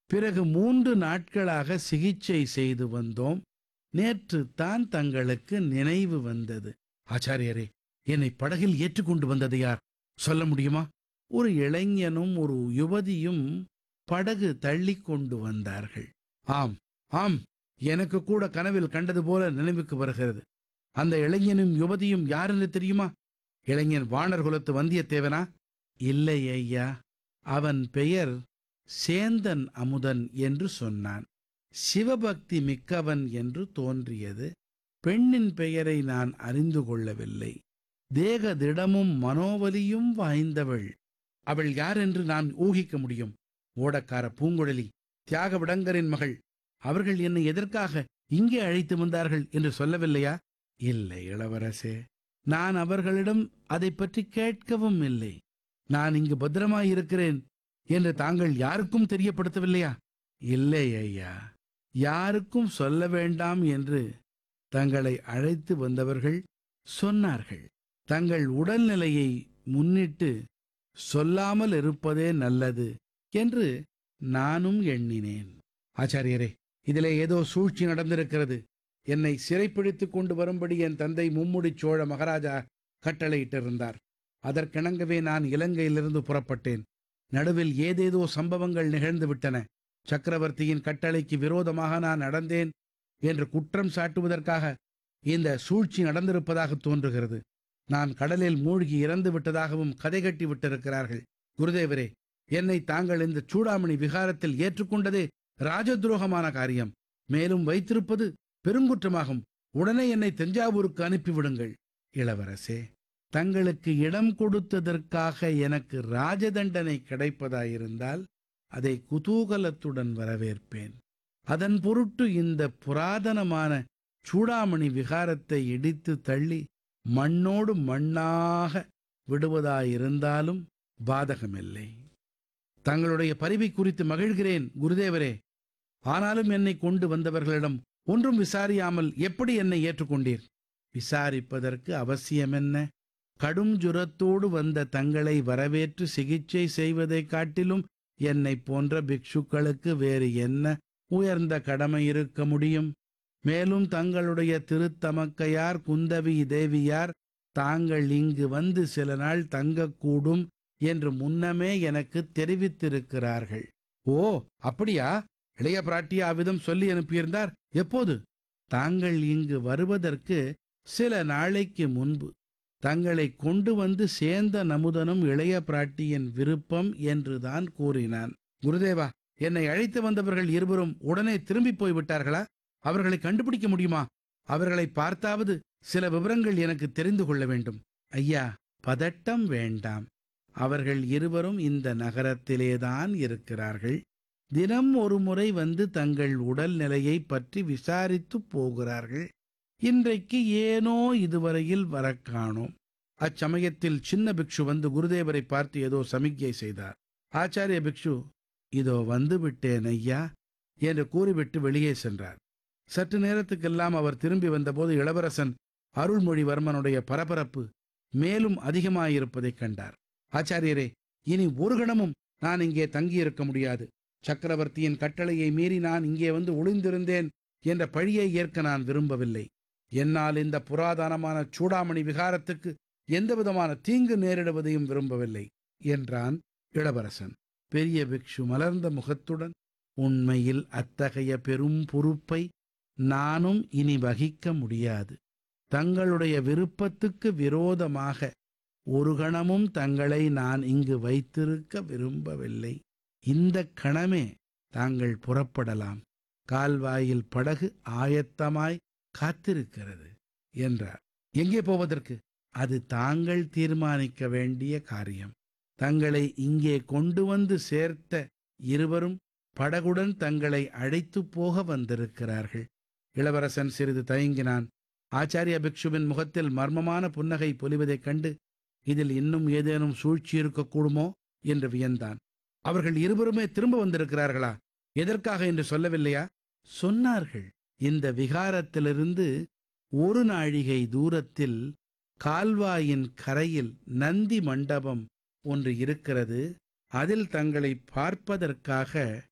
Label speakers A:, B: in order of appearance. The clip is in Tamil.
A: பிறகு மூன்று நாட்களாக சிகிச்சை செய்து வந்தோம் நேற்று தான் தங்களுக்கு நினைவு வந்தது ஆச்சாரியரே என்னை படகில் ஏற்றுக்கொண்டு வந்தது யார் சொல்ல முடியுமா ஒரு இளைஞனும் ஒரு யுவதியும் படகு தள்ளி கொண்டு வந்தார்கள் ஆம் ஆம் எனக்கு கூட கனவில் கண்டது போல நினைவுக்கு வருகிறது அந்த இளைஞனும் யுவதியும் யாருன்னு தெரியுமா இளைஞன் வாணர் குலத்து வந்தியத்தேவனா இல்லை ஐயா அவன் பெயர் சேந்தன் அமுதன் என்று சொன்னான் சிவபக்தி மிக்கவன் என்று தோன்றியது பெண்ணின் பெயரை நான் அறிந்து கொள்ளவில்லை தேக திடமும் மனோவலியும் வாய்ந்தவள் அவள் யார் என்று நான் ஊகிக்க முடியும் ஓடக்கார பூங்குழலி தியாகவிடங்கரின் மகள் அவர்கள் என்னை எதற்காக இங்கே அழைத்து வந்தார்கள் என்று சொல்லவில்லையா இல்லை இளவரசே நான் அவர்களிடம் அதை பற்றி கேட்கவும் இல்லை நான் இங்கு பத்திரமாயிருக்கிறேன் என்று தாங்கள் யாருக்கும் தெரியப்படுத்தவில்லையா இல்லை ஐயா யாருக்கும் சொல்ல வேண்டாம் என்று தங்களை அழைத்து வந்தவர்கள் சொன்னார்கள் தங்கள் உடல்நிலையை முன்னிட்டு சொல்லாமல் இருப்பதே நல்லது என்று நானும் எண்ணினேன் ஆச்சாரியரே இதிலே ஏதோ சூழ்ச்சி நடந்திருக்கிறது என்னை சிறைப்பிடித்துக் கொண்டு வரும்படி என் தந்தை மும்முடி சோழ மகாராஜா கட்டளையிட்டிருந்தார் அதற்கிணங்கவே நான் இலங்கையிலிருந்து புறப்பட்டேன் நடுவில் ஏதேதோ சம்பவங்கள் நிகழ்ந்து விட்டன சக்கரவர்த்தியின் கட்டளைக்கு விரோதமாக நான் நடந்தேன் என்று குற்றம் சாட்டுவதற்காக இந்த சூழ்ச்சி நடந்திருப்பதாக தோன்றுகிறது நான் கடலில் மூழ்கி இறந்து விட்டதாகவும் கதை கட்டி விட்டிருக்கிறார்கள் குருதேவரே என்னை தாங்கள் இந்த சூடாமணி விகாரத்தில் ஏற்றுக்கொண்டதே ராஜதுரோகமான காரியம் மேலும் வைத்திருப்பது பெருங்குற்றமாகும் உடனே என்னை தஞ்சாவூருக்கு அனுப்பிவிடுங்கள் இளவரசே தங்களுக்கு இடம் கொடுத்ததற்காக எனக்கு ராஜதண்டனை கிடைப்பதாயிருந்தால் அதை குதூகலத்துடன் வரவேற்பேன் அதன் பொருட்டு இந்த புராதனமான சூடாமணி விகாரத்தை இடித்து தள்ளி மண்ணோடு மண்ணாக விடுவதாயிருந்தாலும் பாதகமில்லை தங்களுடைய பரிவை குறித்து மகிழ்கிறேன் குருதேவரே ஆனாலும் என்னை கொண்டு வந்தவர்களிடம் ஒன்றும் விசாரியாமல் எப்படி என்னை ஏற்றுக்கொண்டீர் விசாரிப்பதற்கு அவசியமென்ன கடும் ஜுரத்தோடு வந்த தங்களை வரவேற்று சிகிச்சை செய்வதைக் காட்டிலும் என்னைப் போன்ற பிக்ஷுக்களுக்கு வேறு என்ன உயர்ந்த கடமை இருக்க முடியும் மேலும் தங்களுடைய திருத்தமக்கையார் குந்தவி தேவியார் தாங்கள் இங்கு வந்து சில நாள் தங்கக்கூடும் என்று முன்னமே எனக்கு தெரிவித்திருக்கிறார்கள் ஓ அப்படியா இளைய பிராட்டி அவ்விதம் சொல்லி அனுப்பியிருந்தார் எப்போது தாங்கள் இங்கு வருவதற்கு சில நாளைக்கு முன்பு தங்களை கொண்டு வந்து சேர்ந்த நமுதனும் இளைய பிராட்டியின் விருப்பம் என்றுதான் கூறினான் குருதேவா என்னை அழைத்து வந்தவர்கள் இருவரும் உடனே திரும்பி போய் விட்டார்களா அவர்களை கண்டுபிடிக்க முடியுமா அவர்களை பார்த்தாவது சில விவரங்கள் எனக்கு தெரிந்து கொள்ள வேண்டும் ஐயா பதட்டம் வேண்டாம் அவர்கள் இருவரும் இந்த நகரத்திலேதான் இருக்கிறார்கள் தினம் ஒரு முறை வந்து தங்கள் உடல் நிலையை பற்றி விசாரித்து போகிறார்கள் இன்றைக்கு ஏனோ இதுவரையில் வரக் காணோம் அச்சமயத்தில் சின்ன பிக்ஷு வந்து குருதேவரை பார்த்து ஏதோ சமிக்ஞை செய்தார் ஆச்சாரிய பிக்ஷு இதோ வந்து விட்டேன் ஐயா என்று கூறிவிட்டு வெளியே சென்றார் சற்று நேரத்துக்கெல்லாம் அவர் திரும்பி வந்தபோது இளவரசன் அருள்மொழிவர்மனுடைய பரபரப்பு மேலும் அதிகமாயிருப்பதைக் கண்டார் ஆச்சாரியரே இனி ஒரு கணமும் நான் இங்கே தங்கியிருக்க முடியாது சக்கரவர்த்தியின் கட்டளையை மீறி நான் இங்கே வந்து ஒளிந்திருந்தேன் என்ற பழியை ஏற்க நான் விரும்பவில்லை என்னால் இந்த புராதனமான சூடாமணி விகாரத்துக்கு எந்தவிதமான தீங்கு நேரிடுவதையும் விரும்பவில்லை என்றான் இளவரசன் பெரிய பிக்ஷு மலர்ந்த முகத்துடன் உண்மையில் அத்தகைய பெரும் பொறுப்பை நானும் இனி வகிக்க முடியாது தங்களுடைய விருப்பத்துக்கு விரோதமாக ஒரு கணமும் தங்களை நான் இங்கு வைத்திருக்க விரும்பவில்லை இந்த கணமே தாங்கள் புறப்படலாம் கால்வாயில் படகு ஆயத்தமாய் காத்திருக்கிறது என்றார் எங்கே போவதற்கு அது தாங்கள் தீர்மானிக்க வேண்டிய காரியம் தங்களை இங்கே கொண்டு வந்து சேர்த்த இருவரும் படகுடன் தங்களை அழைத்து போக வந்திருக்கிறார்கள் இளவரசன் சிறிது தயங்கினான் ஆச்சாரிய பிக்ஷுவின் முகத்தில் மர்மமான புன்னகை பொலிவதைக் கண்டு இதில் இன்னும் ஏதேனும் சூழ்ச்சி இருக்கக்கூடுமோ என்று வியந்தான் அவர்கள் இருவருமே திரும்ப வந்திருக்கிறார்களா எதற்காக என்று சொல்லவில்லையா சொன்னார்கள் இந்த விகாரத்திலிருந்து ஒரு நாழிகை தூரத்தில் கால்வாயின் கரையில் நந்தி மண்டபம் ஒன்று இருக்கிறது அதில் தங்களை பார்ப்பதற்காக